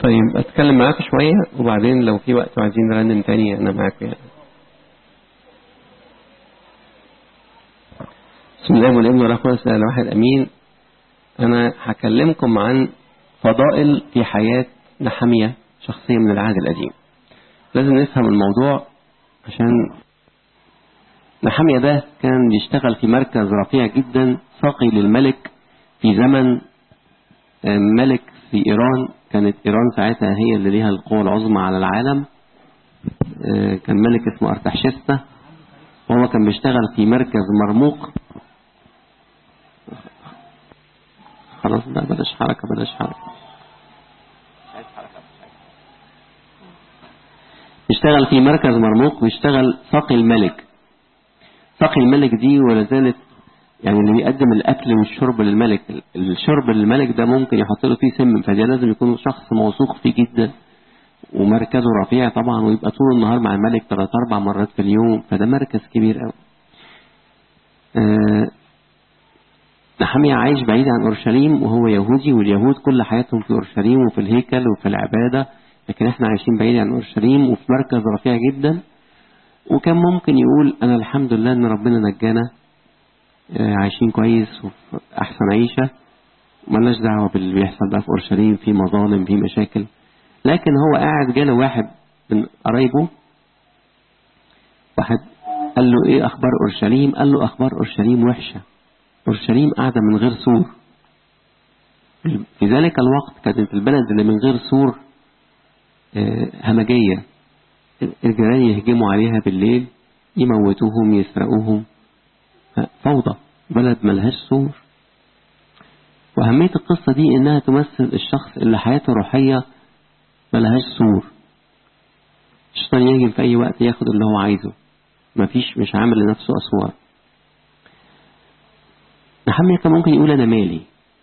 طيب اتكلم معاكم شوية وبعدين لو في وقت وعايزين نرنم تاني انا معاكم يعني بسم الله والابن والروح القدس الواحد امين انا هكلمكم عن فضائل في حياة نحمية شخصية من العهد القديم لازم نفهم الموضوع عشان نحمية ده كان بيشتغل في مركز رفيع جدا ساقي للملك في زمن ملك في إيران كانت إيران ساعتها هي اللي ليها القوة العظمى على العالم كان ملك اسمه أرتحشستا وهو كان بيشتغل في مركز مرموق خلاص بقى بلاش حركة بلاش حركة بيشتغل في مركز مرموق بيشتغل ساقي الملك ساقي الملك دي ولا زالت يعني اللي بيقدم الأكل والشرب للملك الشرب للملك ده ممكن يحط له فيه سم فده لازم يكون شخص موثوق فيه جدا ومركزه رفيع طبعا ويبقى طول النهار مع الملك ثلاث أربع مرات في اليوم فده مركز كبير قوي أه نحمية عايش بعيد عن أورشليم وهو يهودي واليهود كل حياتهم في أورشليم وفي الهيكل وفي العبادة لكن احنا عايشين بعيد عن أورشليم وفي مركز رفيع جدا وكان ممكن يقول أنا الحمد لله أن ربنا نجانا عايشين كويس وفي أحسن عيشة ملناش دعوة باللي بيحصل بقى في أورشليم في مظالم في مشاكل لكن هو قاعد جاله واحد من قرايبه واحد قال له ايه اخبار اورشليم قال له اخبار اورشليم وحشة اورشليم قاعدة من غير سور في ذلك الوقت كانت البلد اللي من غير سور همجية الجيران يهجموا عليها بالليل يموتوهم يسرقوهم فوضى بلد ملهاش سور وأهمية القصة دي إنها تمثل الشخص اللي حياته روحية ملهاش سور الشيطان يهجم في أي وقت ياخد اللي هو عايزه مفيش مش عامل لنفسه أسوار نحمية كان ممكن يقول أنا مالي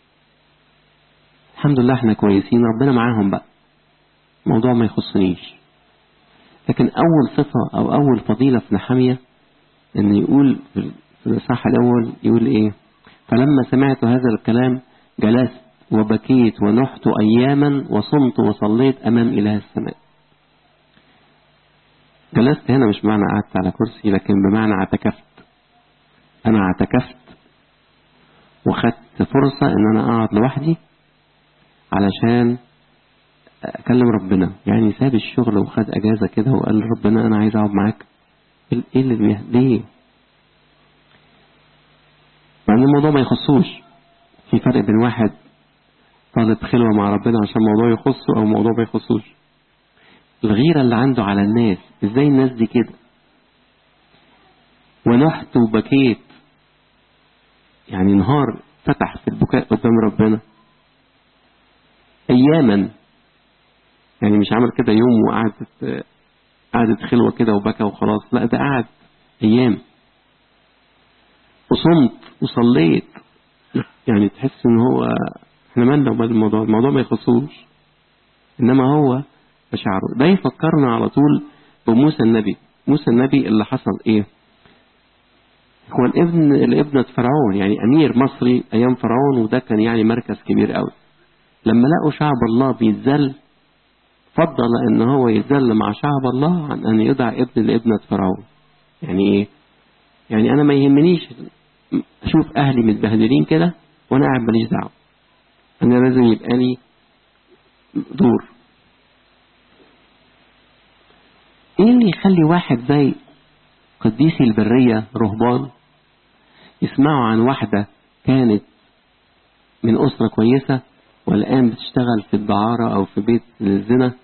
الحمد لله احنا كويسين ربنا معاهم بقى الموضوع ما يخصنيش لكن أول صفة أو أول فضيلة في نحمية إن يقول في الإصحاح الأول يقول إيه فلما سمعت هذا الكلام جلست وبكيت ونحت أياما وصمت وصليت أمام إله السماء جلست هنا مش معنى قعدت على كرسي لكن بمعنى اعتكفت أنا اعتكفت وخدت فرصة إن أنا أقعد لوحدي علشان أكلم ربنا يعني ساب الشغل وخد أجازة كده وقال لربنا أنا عايز أقعد معاك إيه اللي بيه ليه مع ان الموضوع ما يخصوش في فرق بين واحد طالب خلوة مع ربنا عشان الموضوع يخصه او الموضوع ما يخصوش الغيرة اللي عنده على الناس ازاي الناس دي كده ونحت وبكيت يعني نهار فتح في البكاء قدام ربنا اياما يعني مش عمل كده يوم وقعدت قعدت خلوة كده وبكى وخلاص لا ده قعد ايام وصمت وصليت يعني تحس ان هو احنا مالنا ومال الموضوع الموضوع ما يخصوش انما هو مشاعره ده يفكرنا على طول بموسى النبي موسى النبي اللي حصل ايه هو الابن الابنة فرعون يعني امير مصري ايام فرعون وده كان يعني مركز كبير قوي لما لقوا شعب الله بيتذل فضل ان هو يتذل مع شعب الله عن ان يدعى ابن لابنة فرعون يعني ايه يعني انا ما يهمنيش اشوف اهلي متبهدلين كده وانا قاعد ماليش دعوه انا لازم يبقى لي دور ايه اللي يخلي واحد زي قديسي البرية رهبان يسمعوا عن واحدة كانت من أسرة كويسة والآن بتشتغل في الدعارة أو في بيت للزنا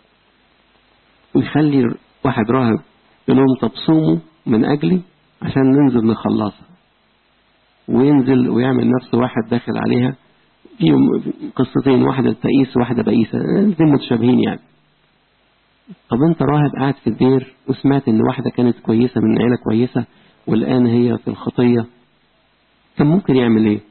ويخلي واحد راهب يقول لهم طب صوموا من أجلي عشان ننزل نخلصها وينزل ويعمل نفسه واحد داخل عليها فيهم قصتين واحدة تئيس وواحدة بئيسة الاثنين متشابهين يعني طب انت راهب قاعد في الدير وسمعت ان واحدة كانت كويسة من عيلة كويسة والآن هي في الخطية كان ممكن يعمل ايه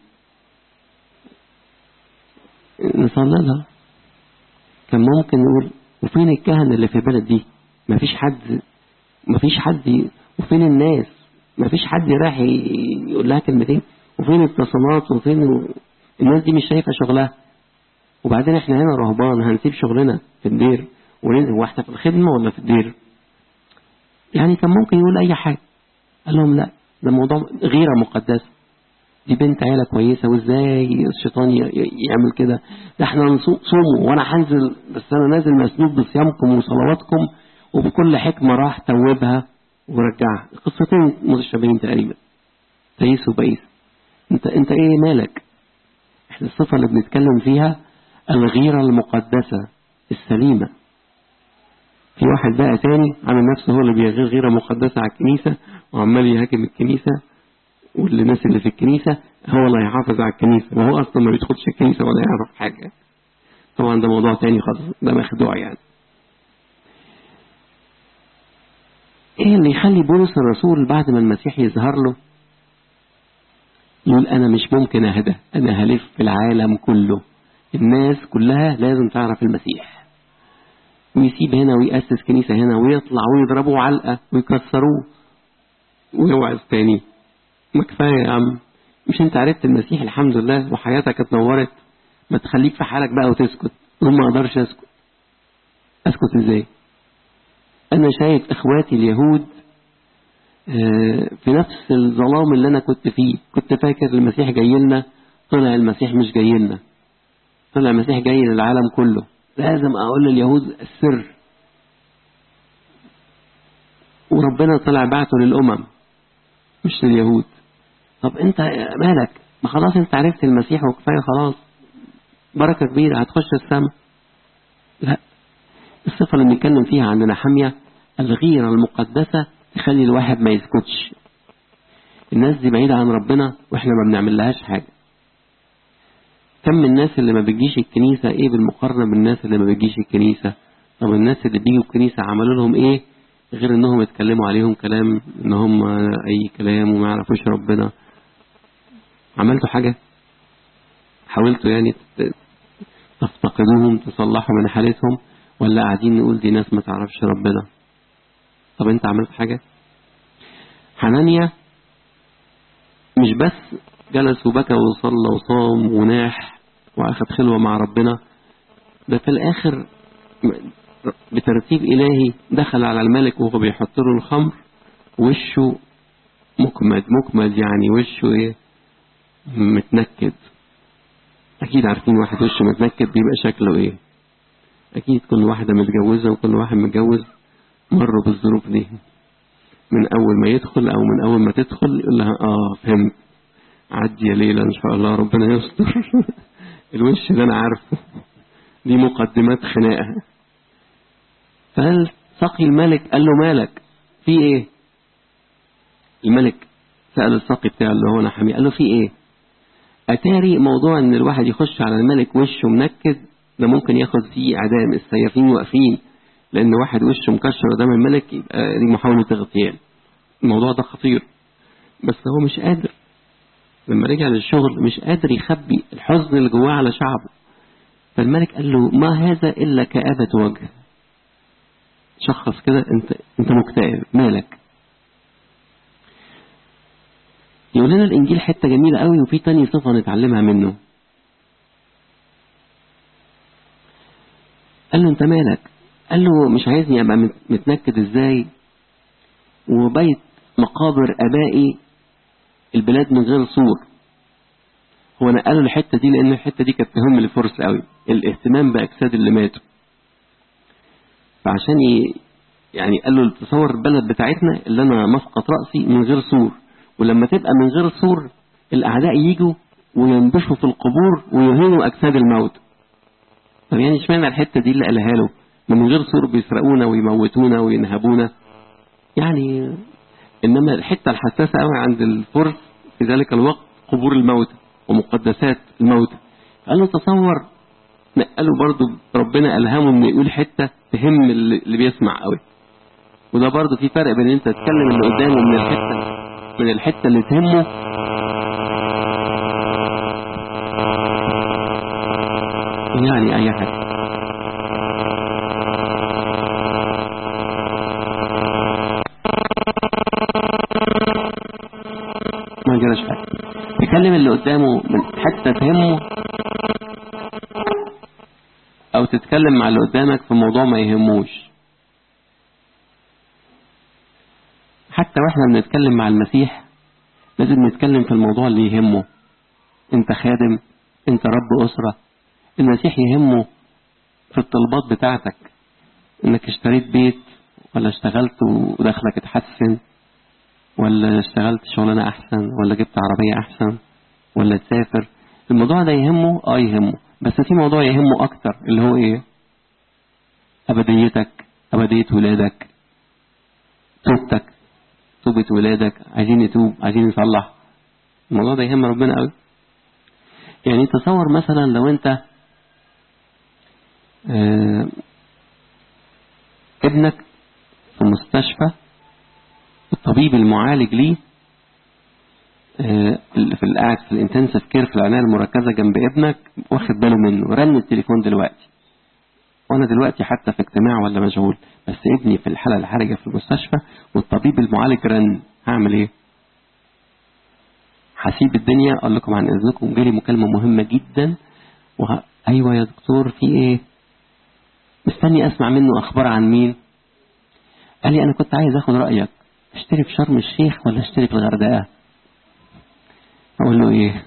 نصلي لها كان ممكن نقول وفين الكهنة اللي في البلد دي مفيش حد مفيش حد وفين الناس مفيش حد راح يقول لها كلمتين وفين الاتصالات وفين الناس دي مش شايفة شغلها وبعدين احنا هنا رهبان هنسيب شغلنا في الدير وننزل واحنا في الخدمة ولا في الدير يعني كان ممكن يقول أي حاجة قال لهم لا ده موضوع غيرة مقدسة دي بنت عيلة كويسة وازاي الشيطان يعمل كده ده احنا نصوموا وانا هنزل بس انا نازل مسنود بصيامكم وصلواتكم وبكل حكمة راح توبها ورجعها قصتين متشابهين تقريبا تيس وبئيس انت انت ايه مالك احنا الصفة اللي بنتكلم فيها الغيرة المقدسة السليمة في واحد بقى تاني عامل نفسه هو اللي بيغير غيرة مقدسة على الكنيسة وعمال يهاجم الكنيسة والناس اللي في الكنيسة هو اللي هيحافظ على الكنيسة وهو أصلا ما بيدخلش الكنيسة ولا يعرف حاجة طبعا ده موضوع تاني خالص ده مخدوع يعني ايه اللي يخلي بولس الرسول بعد ما المسيح يظهر له يقول انا مش ممكن اهدى انا هلف في العالم كله الناس كلها لازم تعرف المسيح ويسيب هنا ويأسس كنيسة هنا ويطلع ويضربوا علقة ويكسروه ويوعظ تاني ما كفاية يا عم مش انت عرفت المسيح الحمد لله وحياتك اتنورت ما تخليك في حالك بقى وتسكت وما اقدرش اسكت اسكت ازاي انا شايف اخواتي اليهود في نفس الظلام اللي انا كنت فيه كنت فاكر المسيح جاي لنا طلع المسيح مش جاي لنا طلع المسيح جاي للعالم كله لازم اقول لليهود السر وربنا طلع بعته للامم مش لليهود طب انت مالك ما خلاص انت عرفت المسيح وكفايه خلاص بركه كبيره هتخش السماء لا الصفه اللي بنتكلم فيها عندنا حاميه الغيره المقدسه تخلي الواحد ما يسكتش الناس دي بعيدة عن ربنا واحنا ما بنعمل لهاش حاجة كم من الناس اللي ما بتجيش الكنيسة ايه بالمقارنة بالناس اللي ما بتجيش الكنيسة طب الناس اللي بيجوا الكنيسة عملوا لهم ايه غير انهم يتكلموا عليهم كلام ان هم اي كلام وما يعرفوش ربنا عملتوا حاجة حاولتوا يعني تفتقدوهم تصلحوا من حالتهم ولا قاعدين نقول دي ناس ما تعرفش ربنا طب انت عملت حاجة حنانيا مش بس جلس وبكى وصلى وصام وناح واخد خلوة مع ربنا ده في الاخر بترتيب الهي دخل على الملك وهو بيحط له الخمر وشه مكمد مكمد يعني وشه ايه متنكد اكيد عارفين واحد وشه متنكد بيبقى شكله ايه اكيد كل واحدة متجوزة وكل واحد متجوز مروا بالظروف دي من أول ما يدخل أو من أول ما تدخل يقول لها آه فهمت عدي يا ليلى إن شاء الله ربنا يستر الوش ده أنا عارفه دي مقدمات خناقة فهل سقي الملك قال له مالك في إيه الملك سأل السقي بتاعه اللي هو نحمي قال له في إيه أتاري موضوع إن الواحد يخش على الملك وشه منكد ده ممكن ياخد فيه إعدام السيافين واقفين لأن واحد وشه مكشر قدام الملك يبقى دي محاولة اغتيال الموضوع ده خطير بس هو مش قادر لما رجع للشغل مش قادر يخبي الحزن اللي جواه على شعبه فالملك قال له ما هذا إلا كآبة وجه شخص كده انت انت مكتئب مالك يقول لنا الانجيل حته جميله قوي وفي تاني صفه نتعلمها منه قال له انت مالك قال له مش عايزني ابقى متنكد ازاي وبيت مقابر ابائي البلاد من غير سور هو نقله الحته دي لان الحته دي كانت تهم لفرس قوي الاهتمام باجساد اللي ماتوا فعشان ي... يعني قال له تصور البلد بتاعتنا اللي انا مسقط راسي من غير سور ولما تبقى من غير سور الاعداء يجوا وينبشوا في القبور ويهينوا اجساد الموت طب يعني اشمعنى الحته دي اللي قالها له من غير سور بيسرقونا ويموتونا وينهبونا يعني انما الحته الحساسه قوي عند الفرس في ذلك الوقت قبور الموتى ومقدسات الموتى قال له تصور قالوا برضو ربنا ألهمه انه يقول حتة تهم اللي بيسمع قوي وده برضو في فرق بين انت تتكلم اللي قدامه من الحتة من الحتة اللي تهمه يعني اي حاجة ما جراش حاجة تكلم اللي قدامه من حتة تهمه تتكلم مع اللي قدامك في موضوع ما يهموش حتى واحنا بنتكلم مع المسيح لازم نتكلم في الموضوع اللي يهمه انت خادم انت رب اسرة المسيح يهمه في الطلبات بتاعتك انك اشتريت بيت ولا اشتغلت ودخلك اتحسن ولا اشتغلت شغلانة احسن ولا جبت عربية احسن ولا تسافر الموضوع ده يهمه اه يهمه بس في موضوع يهمه اكتر اللي هو ايه ابديتك ابدية ولادك توبتك توبة ولادك عايزين يتوب عايزين يصلح الموضوع ده يهم ربنا قوي يعني تصور مثلا لو انت اه ابنك في مستشفى الطبيب المعالج ليه اه في القاعد في الانتنسيف كير في العنايه المركزه جنب ابنك واخد باله منه رن التليفون دلوقتي وانا دلوقتي حتى في اجتماع ولا مشغول بس ابني في الحاله الحرجه في المستشفى والطبيب المعالج رن هعمل ايه هسيب الدنيا اقول لكم عن اذنكم جالي مكالمه مهمه جدا وه... ايوه يا دكتور في ايه مستني اسمع منه اخبار عن مين قال لي انا كنت عايز اخد رايك اشتري في شرم الشيخ ولا اشتري في الغردقه اقول له ايه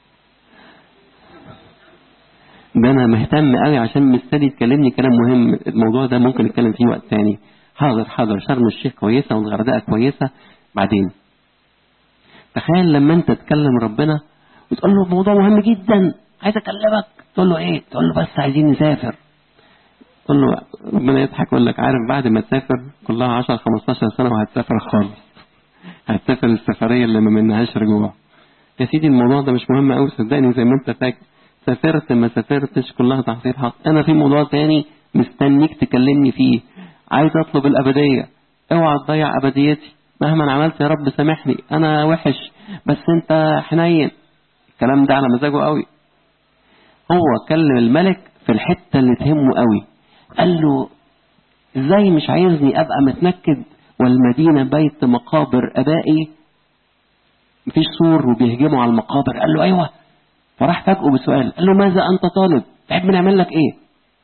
ده انا مهتم قوي عشان مستني تكلمني كلام مهم الموضوع ده ممكن نتكلم فيه وقت تاني حاضر حاضر شرم الشيخ كويسه والغردقه كويسه بعدين تخيل لما انت تكلم ربنا وتقول له موضوع مهم جدا عايز اكلمك تقول له ايه تقول له بس عايزين نسافر تقول له ربنا يضحك يقول لك عارف بعد ما تسافر كلها 10 15 سنه وهتسافر خالص هتسافر السفريه اللي ما منهاش رجوع يا سيدي الموضوع ده مش مهم قوي صدقني زي ما انت فاكر سافرت ما سافرتش كلها تحصيل حق انا في موضوع تاني مستنيك تكلمني فيه عايز اطلب الابديه اوعى تضيع ابديتي مهما عملت يا رب سامحني انا وحش بس انت حنين الكلام ده على مزاجه قوي هو كلم الملك في الحته اللي تهمه قوي قال له ازاي مش عايزني ابقى متنكد والمدينه بيت مقابر ابائي مفيش سور وبيهجموا على المقابر قال له ايوه فراح فاجئه بسؤال قال له ماذا انت طالب تحب نعمل لك ايه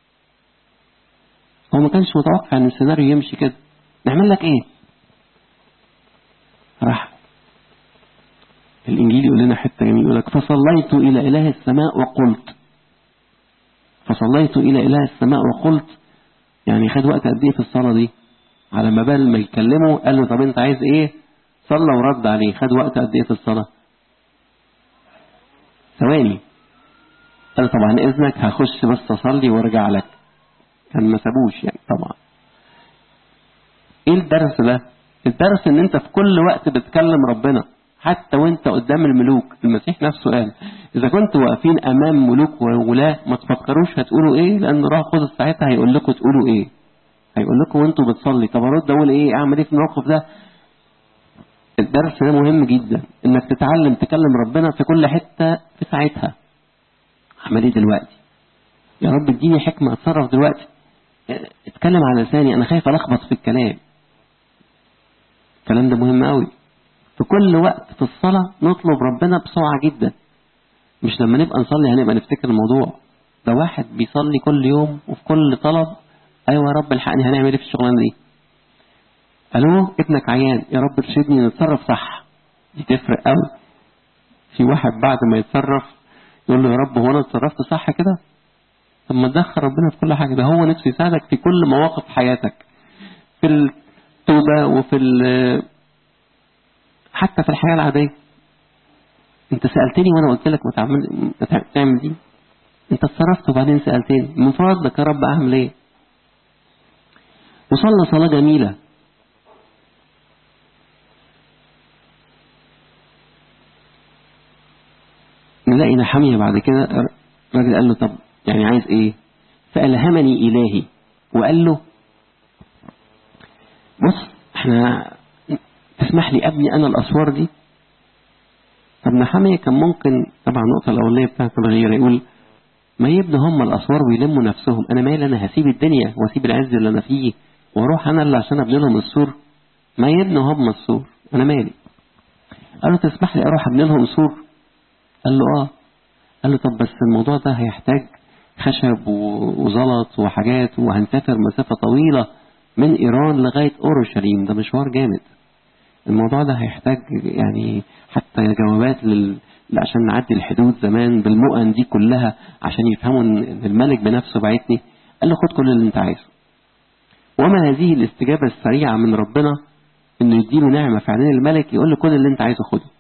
هو ما كانش متوقع ان السيناريو يمشي كده نعمل لك ايه راح الانجيل يقول لنا حته جميل يقول لك فصليت الى اله السماء وقلت فصليت الى اله السماء وقلت يعني خد وقت قد ايه في الصلاه دي على ما بال ما يكلمه قال له طب انت عايز ايه صلى ورد عليه خد وقت قد ايه في الصلاه ثواني قال طبعا اذنك هخش بس اصلي وارجع لك كان ما سابوش يعني طبعا ايه الدرس ده الدرس ان انت في كل وقت بتكلم ربنا حتى وانت قدام الملوك المسيح نفسه قال اذا كنتوا واقفين امام ملوك وولاة ما تفكروش هتقولوا ايه لان روح القدس ساعتها هيقول لكم تقولوا ايه هيقول لكم وانتوا بتصلي طب ارد اقول ايه اعمل ايه في الموقف ده الدرس ده مهم جدا انك تتعلم تكلم ربنا في كل حته في ساعتها اعمل ايه دلوقتي يا رب اديني حكمه اتصرف دلوقتي اتكلم على لساني انا خايف الخبط في الكلام الكلام ده مهم قوي في كل وقت في الصلاة نطلب ربنا بسرعة جدا مش لما نبقى نصلي هنبقى نفتكر الموضوع ده واحد بيصلي كل يوم وفي كل طلب ايوه يا رب الحقني هنعمل ايه في الشغلانه دي الو ابنك عيان يا رب ارشدني نتصرف صح دي تفرق قوي في واحد بعد ما يتصرف يقول له يا رب هو انا اتصرفت صح كده طب ما تدخل ربنا في كل حاجه ده هو نفسه يساعدك في كل مواقف حياتك في التوبه وفي حتى في الحياه العاديه انت سالتني وانا قلت لك ما تعمل ما تعمل دي انت اتصرفت وبعدين سالتني من فضلك يا رب اعمل ايه وصلى صلاه جميله نلاقي نحمية بعد كده الراجل قال له طب يعني عايز ايه فألهمني إلهي وقال له بص احنا تسمح لي ابني انا الاسوار دي طب نحمية كان ممكن طبعا النقطة الأولية بتاعت الغيرة يقول ما يبنوا هم الأسوار ويلموا نفسهم أنا مالي أنا هسيب الدنيا وأسيب العز اللي أنا فيه وأروح أنا اللي عشان أبني لهم السور ما يبنوا هم السور أنا مالي قال له تسمح لي أروح أبني لهم سور قال له اه قال له طب بس الموضوع ده هيحتاج خشب وزلط وحاجات وهنسافر مسافة طويلة من إيران لغاية أورشليم ده مشوار جامد الموضوع ده هيحتاج يعني حتى جوابات لل... عشان نعدي الحدود زمان بالمؤن دي كلها عشان يفهموا ان الملك بنفسه بعتني قال له خد كل اللي انت عايزه وما هذه الاستجابة السريعة من ربنا انه يديله نعمة في عينين الملك يقول له كل اللي انت عايزه خده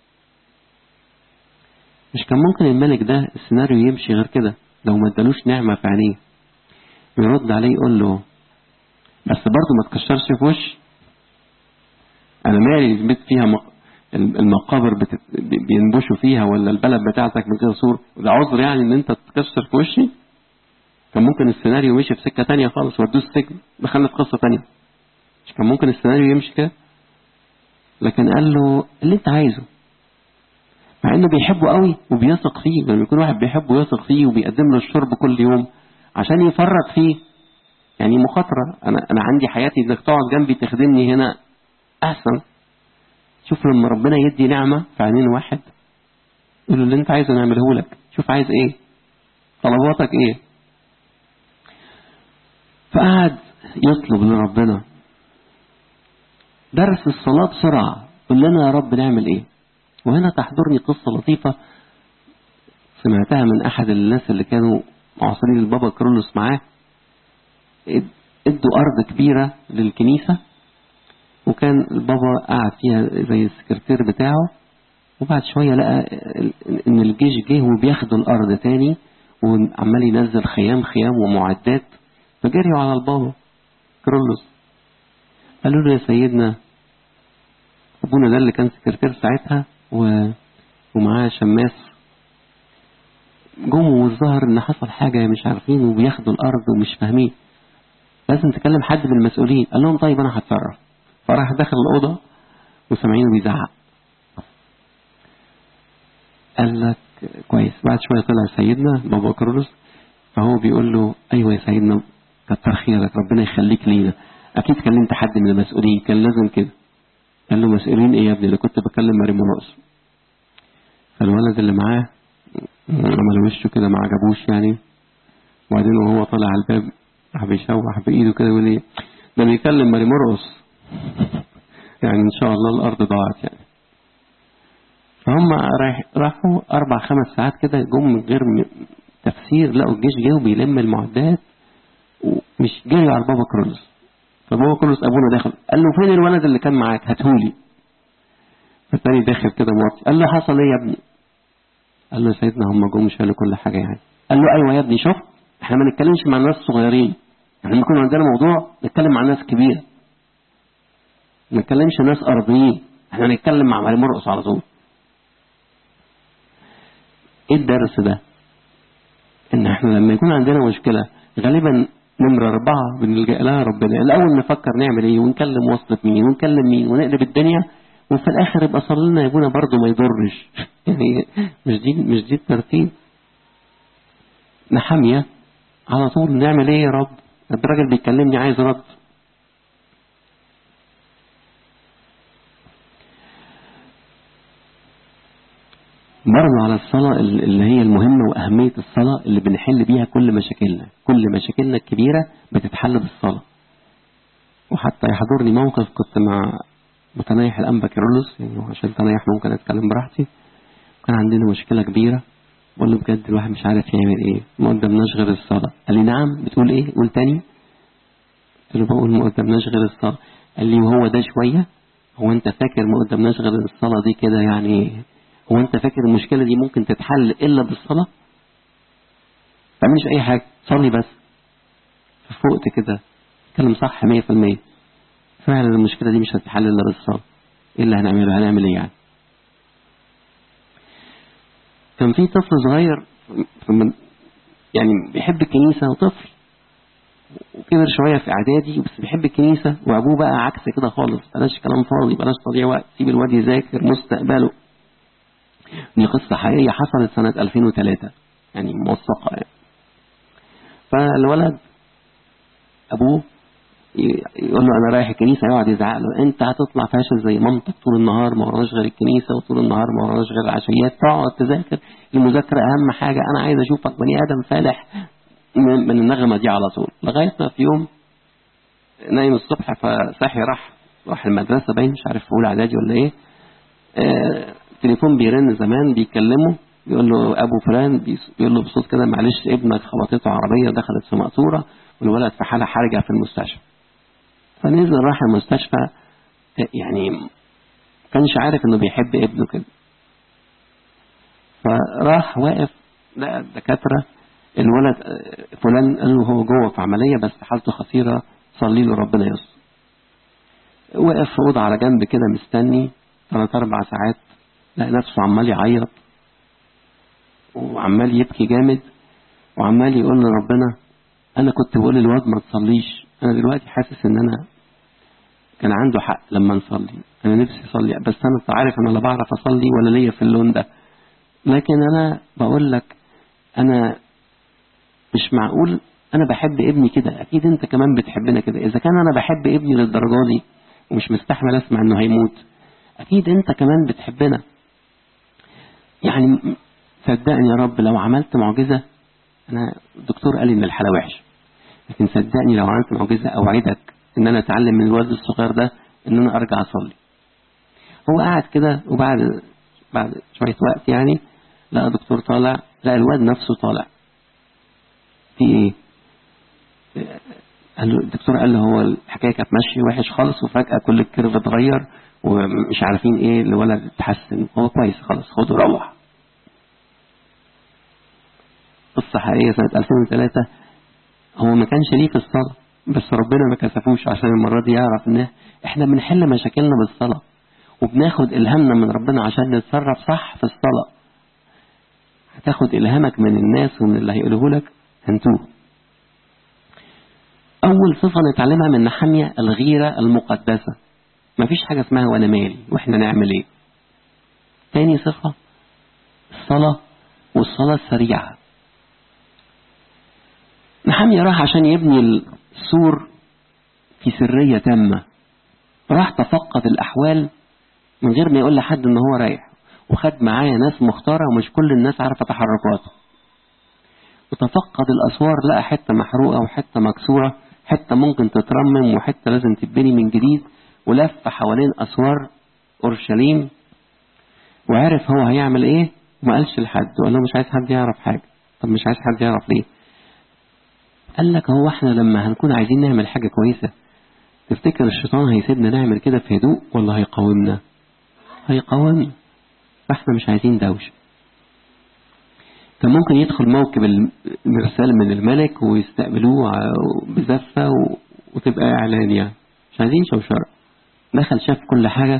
مش كان ممكن الملك ده السيناريو يمشي غير كده لو ما ادالوش نعمة في عينيه ويرد عليه يقول له بس برضه ما تكشرش في وشي انا مالي البيت فيها المقابر بتت... بينبشوا فيها ولا البلد بتاعتك من غير سور ده عذر يعني ان انت تكسر في وشي كان ممكن السيناريو مشي في سكه تانية خالص ودوه السجن دخلنا في قصه تانية مش كان ممكن السيناريو يمشي كده لكن قال له اللي انت عايزه مع انه بيحبه قوي وبيثق فيه لما يكون واحد بيحبه ويثق فيه وبيقدم له الشرب كل يوم عشان يفرط فيه يعني مخاطره انا انا عندي حياتي انك تقعد جنبي تخدمني هنا احسن شوف لما ربنا يدي نعمة في عينين واحد يقول له اللي انت عايزه نعمله لك شوف عايز ايه طلباتك ايه فقعد يطلب من ربنا درس الصلاة بسرعة قل لنا يا رب نعمل ايه وهنا تحضرني قصة لطيفة سمعتها من احد الناس اللي كانوا معاصرين البابا كرولوس معاه ادوا ارض كبيرة للكنيسة وكان البابا قاعد فيها زي السكرتير بتاعه وبعد شوية لقى ان الجيش جه وبياخدوا الارض تاني وعمال ينزل خيام خيام ومعدات فجريوا على البابا كرولوس قالوا له يا سيدنا ابونا ده اللي كان سكرتير ساعتها و... ومعاه شماس جم والظهر ان حصل حاجة مش عارفين وبياخدوا الارض ومش فاهمين لازم تكلم حد من المسؤولين قال لهم طيب انا هتصرف فراح دخل الأوضة وسامعينه بيزعق قال لك كويس بعد شوية طلع سيدنا بابا كرولوس فهو بيقول له أيوة يا سيدنا كتر خيرك ربنا يخليك لينا أكيد كلمت حد من المسؤولين كان لازم كده قال له مسؤولين إيه يا ابني اللي كنت بكلم مريم ونقص فالولد اللي معاه عمل وشه كده ما عجبوش يعني وبعدين وهو طالع على الباب راح بيشوح بإيده كده يقول ايه ده بيكلم مريم مرقص يعني ان شاء الله الارض ضاعت يعني فهم رايح راحوا اربع خمس ساعات كده جم من غير تفسير لقوا الجيش جه وبيلم المعدات ومش جاي على بابا كرولوس فبابا كرولوس ابونا داخل قال له فين الولد اللي كان معاك هاتهولي فالتاني داخل كده موطي قال له حصل ايه يا ابني قال له يا سيدنا هم جم شالوا كل حاجه يعني قال له ايوه يا ابني شوف احنا ما نتكلمش مع الناس الصغيرين احنا يكون عندنا موضوع نتكلم مع الناس كبيره ما نتكلمش ناس أرضيين احنا نتكلم مع مريم مرقص على طول ايه الدرس ده ان احنا لما يكون عندنا مشكلة غالبا نمرة أربعة بنلجأ لها ربنا الأول نفكر نعمل ايه ونكلم وصلة مين ونكلم مين ونقلب الدنيا وفي الآخر يبقى صلي لنا يا ابونا برضه ما يضرش يعني مش دي مش دي الترتيب نحامية على طول نعمل ايه يا رب الراجل بيكلمني عايز رد برضه على الصلاة اللي هي المهمة وأهمية الصلاة اللي بنحل بيها كل مشاكلنا كل مشاكلنا الكبيرة بتتحل بالصلاة وحتى يحضرني موقف كنت مع متنايح الأنبا كيرلس يعني عشان تنايح ممكن أتكلم براحتي كان عندنا مشكلة كبيرة بقول له بجد الواحد مش عارف يعمل ايه ما قدمناش غير الصلاة قال لي نعم بتقول ايه قول تاني قلت له بقول ما قدمناش غير الصلاة قال لي وهو ده شوية هو انت فاكر ما قدمناش غير الصلاة دي كده يعني هو انت فاكر المشكلة دي ممكن تتحل الا بالصلاة تعملش اي حاجة صلي بس ففوقت كده اتكلم صح مية في المية فعلا المشكلة دي مش هتتحل الا بالصلاة ايه اللي هنعمله هنعمل ايه يعني كان في طفل صغير يعني بيحب الكنيسة وطفل وكبر شوية في إعدادي بس بيحب الكنيسة وأبوه بقى عكس كده خالص بلاش كلام فاضي بلاش تضييع وقت سيب الواد يذاكر مستقبله دي قصة حقيقية حصلت سنة 2003 يعني موثقة يعني فالولد أبوه يقول له انا رايح الكنيسه يقعد يزعق له انت هتطلع فاشل زي مامتك طول النهار ما وراناش غير الكنيسه وطول النهار ما وراناش غير العشيات تقعد تذاكر المذاكره اهم حاجه انا عايز اشوفك بني ادم فالح من من النغمه دي على طول لغايه ما في يوم نايم الصبح فصحي راح راح المدرسه باين مش عارف في اولى اعدادي ولا ايه آه، التليفون بيرن زمان بيكلمه يقول له ابو فلان بيس- بيقول له بصوت كده معلش ابنك خبطته عربيه دخلت في مقطوره والولد في حاله حرجه في المستشفى فنزل راح المستشفى يعني ما كانش عارف انه بيحب ابنه كده فراح واقف لقى الدكاتره الولد آه، فلان قال له هو جوه في عمليه بس حالته خطيره صلي له ربنا يستر وقف في اوضه على جنب كده مستني ثلاث اربع ساعات لقى نفسه عمال يعيط وعمال يبكي جامد وعمال يقول لربنا انا كنت بقول للواد ما تصليش انا دلوقتي حاسس ان انا كان عنده حق لما نصلي انا نفسي اصلي بس انا عارف انا لا بعرف اصلي ولا ليا في اللون ده لكن انا بقول لك انا مش معقول انا بحب ابني كده اكيد انت كمان بتحبنا كده اذا كان انا بحب ابني للدرجه دي ومش مستحمل اسمع انه هيموت اكيد انت كمان بتحبنا يعني صدقني يا رب لو عملت معجزه انا الدكتور قال لي ان الحاله وحشه لكن صدقني لو عملت معجزه اوعدك ان انا اتعلم من الولد الصغير ده ان انا ارجع اصلي هو قاعد كده وبعد بعد شويه وقت يعني لقى دكتور طالع لقى الواد نفسه طالع في ايه قال له الدكتور قال له هو الحكايه كانت ماشيه وحش خالص وفجاه كل الكيرف اتغير ومش عارفين ايه الولد اتحسن هو كويس خلاص خده روح قصة حقيقية سنة 2003 هو ما كانش ليه في الصلاة بس ربنا ما كسفوش عشان المرة دي يعرف ان احنا بنحل مشاكلنا بالصلاة وبناخد الهامنا من ربنا عشان نتصرف صح في الصلاة هتاخد الهامك من الناس ومن اللي هيقوله لك هنتوه أول صفة نتعلمها من نحمية الغيرة المقدسة مفيش حاجة اسمها وأنا مالي وإحنا نعمل إيه تاني صفة الصلاة والصلاة السريعة نحمية راح عشان يبني السور في سرية تامة راح تفقد الأحوال من غير ما يقول لحد إن هو رايح وخد معايا ناس مختارة ومش كل الناس عارفة تحركاته وتفقد الأسوار لقى حتة محروقة وحتة مكسورة حتة ممكن تترمم وحتة لازم تتبني من جديد ولف حوالين أسوار أورشليم وعرف هو هيعمل إيه وما قالش لحد وقال له مش عايز حد يعرف حاجة طب مش عايز حد يعرف ليه قال لك هو احنا لما هنكون عايزين نعمل حاجة كويسة تفتكر الشيطان هيسيبنا نعمل كده في هدوء ولا هيقاومنا هيقاومنا فاحنا مش عايزين دوشة كان ممكن يدخل موكب المرسال من الملك ويستقبلوه بزفة وتبقى إعلان يعني مش عايزين شوشرة دخل شاف كل حاجة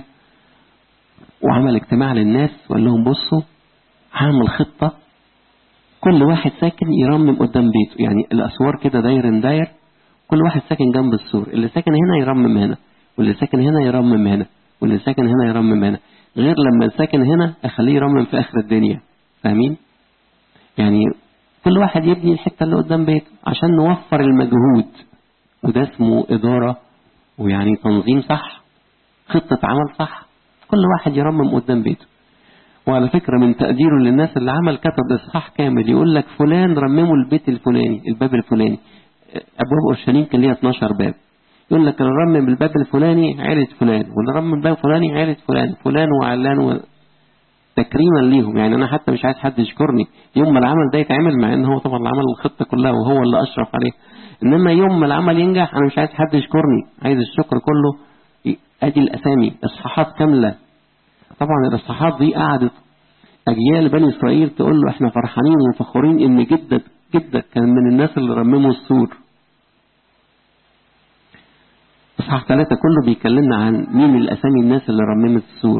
وعمل اجتماع للناس وقال لهم بصوا هعمل خطة كل واحد ساكن يرمم قدام بيته يعني الأسوار كده داير داير كل واحد ساكن جنب السور اللي ساكن هنا يرمم هنا واللي ساكن هنا يرمم هنا واللي ساكن هنا يرمم هنا غير لما الساكن هنا أخليه يرمم في آخر الدنيا فاهمين؟ يعني كل واحد يبني الحتة اللي قدام بيته عشان نوفر المجهود وده اسمه إدارة ويعني تنظيم صح خطة عمل صح كل واحد يرمم قدام بيته وعلى فكرة من تقديره للناس اللي عمل كتب إصحاح كامل يقول لك فلان رمموا البيت الفلاني الباب الفلاني أبواب أورشليم كان ليها 12 باب يقول لك اللي رمم الباب الفلاني عيلة فلان واللي رمم الباب الفلاني عيلة فلان فلان وعلان و... تكريما ليهم يعني انا حتى مش عايز حد يشكرني يوم ما العمل ده يتعمل مع ان هو طبعا اللي عمل الخطه كلها وهو اللي اشرف عليه انما يوم ما العمل ينجح انا مش عايز حد يشكرني عايز الشكر كله ادي الاسامي اصحاحات كامله طبعا الاصحاحات دي قعدت اجيال بني اسرائيل تقول له احنا فرحانين وفخورين ان جدك جدك كان من الناس اللي رمموا السور اصحاح ثلاثة كله بيكلمنا عن مين الاسامي الناس اللي رممت السور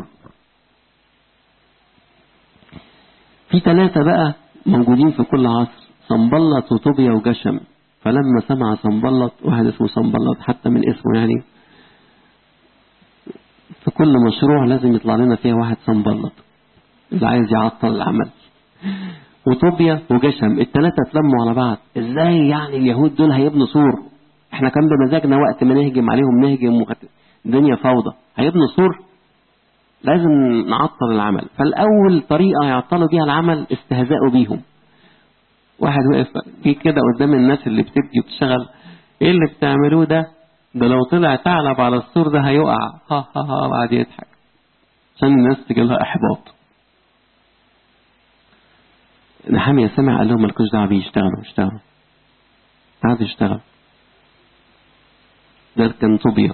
في ثلاثة بقى موجودين في كل عصر صنبلط وطوبيا وجشم فلما سمع صنبلط واحد اسمه صنبلط حتى من اسمه يعني في كل مشروع لازم يطلع لنا فيها واحد صنبلط اللي عايز يعطل العمل وطوبيا وجشم الثلاثة اتلموا على بعض ازاي يعني اليهود دول هيبنوا سور احنا كان بمزاجنا وقت ما نهجم عليهم نهجم وكانت الدنيا فوضى هيبنوا سور لازم نعطل العمل فالأول طريقة يعطلوا بيها العمل استهزاءوا بيهم واحد واقف جه كده قدام الناس اللي بتبكي وبتشتغل ايه اللي بتعملوه ده ده لو طلع ثعلب على السور ده هيقع ها ها ها وقعد يضحك عشان الناس تجي لها احباط نحامية سمع قال لهم مالكوش دعوه بيه اشتغلوا اشتغلوا قعد يشتغل ده كان طوبيا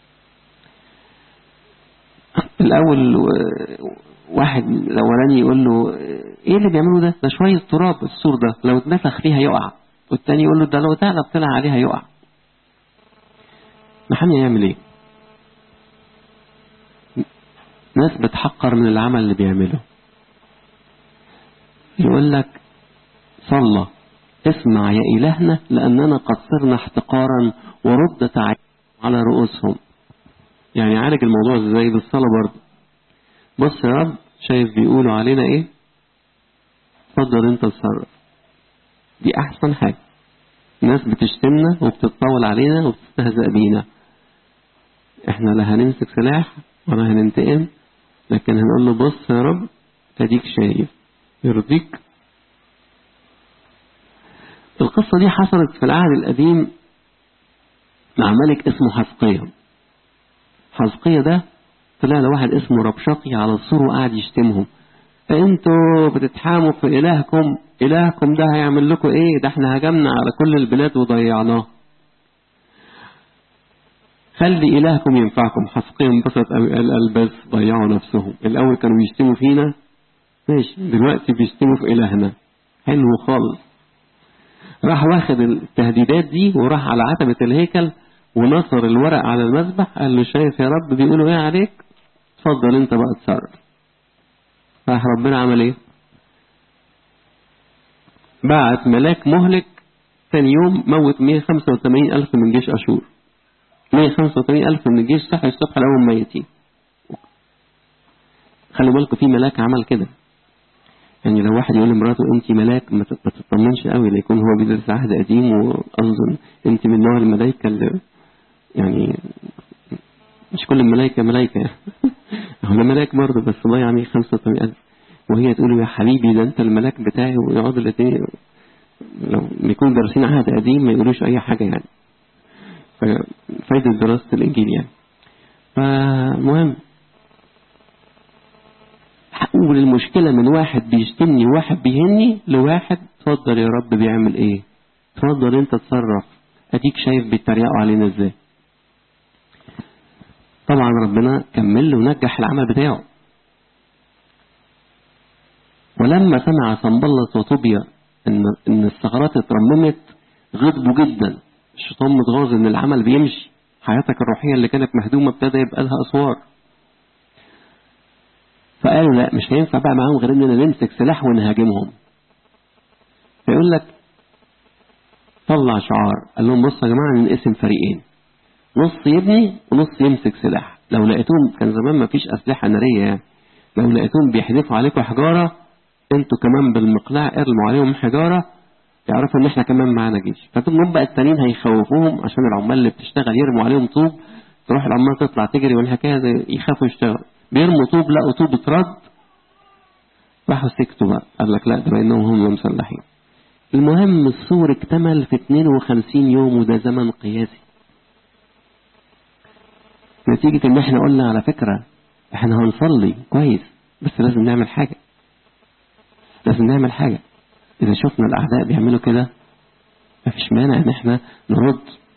الاول واحد الاولاني يقول له ايه اللي بيعملوا ده ده شويه تراب السور ده لو اتنفخ فيها يقع والتاني يقول له ده لو ثعلب طلع عليها يقع محمد يعمل ايه ناس بتحقر من العمل اللي بيعمله يقول لك صلى اسمع يا إلهنا لأننا قد صرنا احتقارا وردت على رؤوسهم يعني عالج الموضوع ازاي بالصلاة برضه بص يا رب شايف بيقولوا علينا ايه اتفضل انت اتصرف دي احسن حاجة ناس بتشتمنا وبتتطاول علينا وبتستهزأ بينا احنا لا هنمسك سلاح ولا هننتقم لكن هنقول له بص يا رب اديك شايف يرضيك القصة دي حصلت في العهد القديم مع ملك اسمه حزقية حزقية ده طلع له واحد اسمه ربشقي على السور وقعد يشتمهم انتوا بتتحاموا في الهكم الهكم ده هيعمل لكم ايه ده احنا هجمنا على كل البلاد وضيعناه خلي إلهكم ينفعكم حسقيا انبسط قوي قال قال بس ضيعوا نفسهم الأول كانوا بيشتموا فينا ماشي دلوقتي بيشتموا في إلهنا حلو خالص راح واخد التهديدات دي وراح على عتبة الهيكل ونصر الورق على المذبح قال له شايف يا رب بيقولوا ايه عليك اتفضل انت بقى اتصرف راح ربنا عمل ايه بعت ملاك مهلك ثاني يوم موت 185 ألف من جيش أشور 185 ألف من الجيش صحي الصبح لهم ميتين خلوا بالكم في ملاك عمل كده يعني لو واحد يقول لمراته انت ملاك ما تطمنش قوي ليكون هو بيدرس عهد قديم واظن انت من نوع الملائكه اللي يعني مش كل الملائكه ملائكه هو ده ملاك برضه بس الله يعني 85000 وهي تقول يا حبيبي ده انت الملاك بتاعي ويقعدوا الاثنين لو بيكونوا دارسين عهد قديم ما يقولوش اي حاجه يعني فايدة دراسة الإنجيل يعني فمهم حول المشكلة من واحد بيشتمني وواحد بيهني لواحد اتفضل يا رب بيعمل ايه اتفضل انت اتصرف اديك شايف بيتريقوا علينا ازاي طبعا ربنا كمل له ونجح العمل بتاعه ولما سمع سنبلط وطوبيا ان ان الثغرات اترممت غضبوا جدا الشيطان متغاظ ان العمل بيمشي حياتك الروحية اللي كانت مهدومة ابتدى يبقى لها أسوار فقال لا مش هينفع بقى معاهم غير اننا نمسك سلاح ونهاجمهم فيقول لك طلع شعار قال لهم بصوا يا جماعة ننقسم فريقين نص يبني ونص يمسك سلاح لو لقيتهم كان زمان ما فيش أسلحة نارية يعني لو لقيتهم بيحذفوا عليكم حجارة انتوا كمان بالمقلاع ارموا عليهم حجارة يعرفوا ان احنا كمان معانا جيش فتقوم بقى التانيين هيخوفوهم عشان العمال اللي بتشتغل يرموا عليهم طوب تروح العمال تطلع تجري والحكايه زي يخافوا يشتغلوا بيرموا طوب لقوا طوب اترد راحوا سكتوا بقى قال لك لا ده بانهم هم مسلحين المهم السور اكتمل في 52 يوم وده زمن قياسي نتيجة ان احنا قلنا على فكرة احنا هنصلي كويس بس لازم نعمل حاجة لازم نعمل حاجة إذا شفنا الأعداء بيعملوا كده مفيش مانع إن إحنا نرد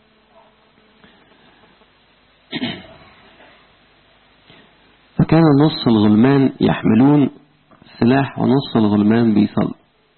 فكان نص الغلمان يحملون سلاح ونص الغلمان بيصلوا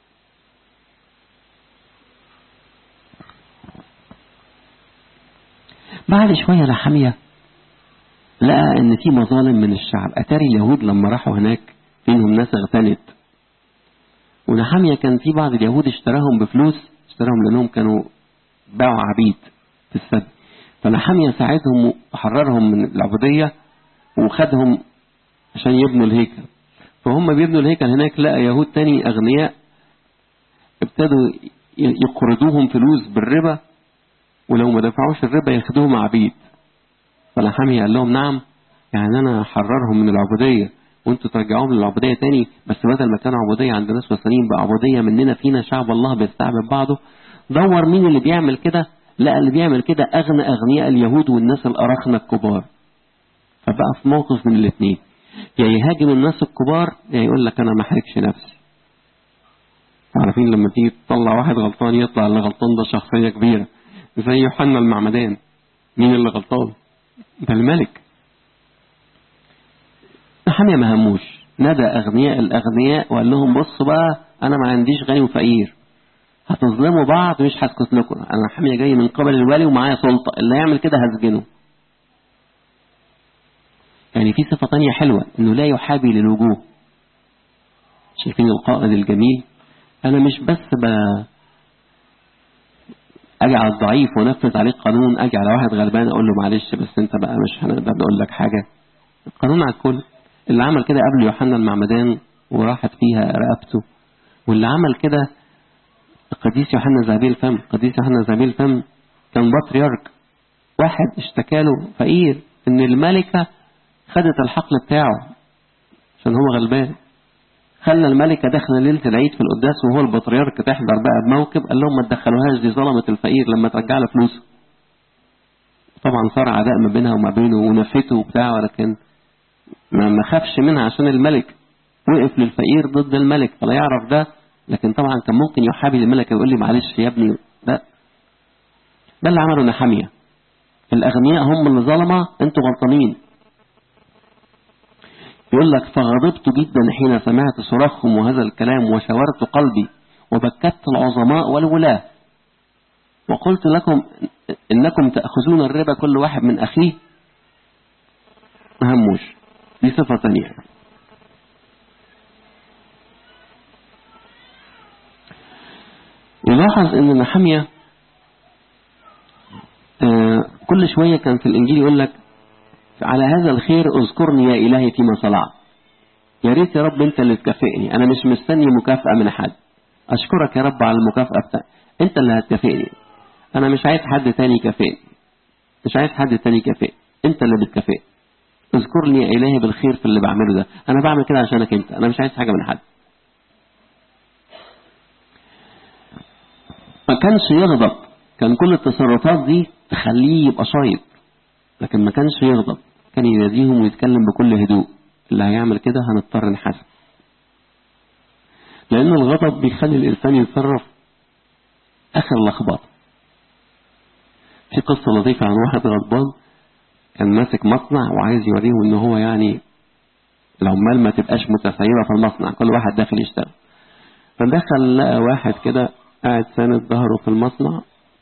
بعد شوية لحمية لقى ان في مظالم من الشعب اتاري اليهود لما راحوا هناك فيهم ناس اغتنت ونحامية كان في بعض اليهود اشتراهم بفلوس اشتراهم لأنهم كانوا باعوا عبيد في السبت فنحامية ساعدهم وحررهم من العبودية وخدهم عشان يبنوا الهيكل فهم بيبنوا الهيكل هناك لقى يهود تاني أغنياء ابتدوا يقرضوهم فلوس بالربا ولو ما دفعوش الربا ياخدوهم عبيد فنحمية قال لهم نعم يعني أنا أحررهم من العبودية وانتوا ترجعوهم للعبودية تاني بس بدل ما كانوا عبودية عند ناس وثنيين بقى عبودية مننا فينا شعب الله بيستعبد بعضه دور مين اللي بيعمل كده لا اللي بيعمل كده أغنى أغنياء اليهود والناس الأراخنة الكبار فبقى في موقف من الاثنين يا يهاجم الناس الكبار يا يقول لك أنا ما احرجش نفسي عارفين لما تيجي تطلع واحد غلطان يطلع اللي غلطان ده شخصية كبيرة زي يوحنا المعمدان مين اللي غلطان ده الملك حمية ما هموش نادى أغنياء الأغنياء وقال لهم بصوا بقى أنا ما عنديش غني وفقير هتظلموا بعض مش هسكت لكم أنا حمية جاي من قبل الوالي ومعايا سلطة اللي هيعمل كده هسجنه يعني في صفة تانية حلوة إنه لا يحابي للوجوه شايفين القائد الجميل أنا مش بس ب... أجي على الضعيف ونفذ عليه قانون أجي على واحد غلبان أقول له معلش بس أنت بقى مش هنقدر نقول لك حاجة القانون على الكل اللي عمل كده قبل يوحنا المعمدان وراحت فيها رقبته واللي عمل كده القديس يوحنا زابيل الفم القديس يوحنا زابيل الفم كان بطريرك واحد اشتكى له فقير ان الملكة خدت الحقل بتاعه عشان هو غلبان خلى الملكة داخلة ليلة العيد في القداس وهو البطريرك تحضر بقى بموكب قال لهم ما تدخلوهاش دي ظلمت الفقير لما ترجع له فلوسه طبعا صار عداء ما بينها وما بينه ونفته وبتاع ولكن ما خافش منها عشان الملك وقف للفقير ضد الملك فلا يعرف ده لكن طبعا كان ممكن يحابي الملك ويقول لي معلش يا ابني لا ده اللي عمله نحامية الأغنياء هم اللي ظلمة انتوا غلطانين يقول لك فغضبت جدا حين سمعت صراخهم وهذا الكلام وشاورت قلبي وبكت العظماء والولاة وقلت لكم إنكم تأخذون الربا كل واحد من أخيه ما هموش دي صفة ثانية يلاحظ ان نحمية آه كل شوية كان في الانجيل يقول لك على هذا الخير اذكرني يا الهي فيما صنعت يا ريت يا رب انت اللي تكافئني انا مش مستني مكافأة من حد اشكرك يا رب على المكافأة بتاعتي انت اللي هتكافئني انا مش عايز حد تاني يكافئني مش عايز حد تاني يكافئني انت اللي بتكافئني اذكرني يا إلهي بالخير في اللي بعمله ده أنا بعمل كده عشانك أنت أنا مش عايز حاجة من حد ما كانش يغضب كان كل التصرفات دي تخليه يبقى شايط لكن ما كانش يغضب كان يناديهم ويتكلم بكل هدوء اللي هيعمل كده هنضطر نحاسب لأن الغضب بيخلي الإنسان يتصرف آخر لخبطة في قصة لطيفة عن واحد غضبان كان ماسك مصنع وعايز يوريهم ان هو يعني العمال ما تبقاش متسيبة في المصنع كل واحد داخل يشتغل فدخل لقى واحد كده قاعد ساند ظهره في المصنع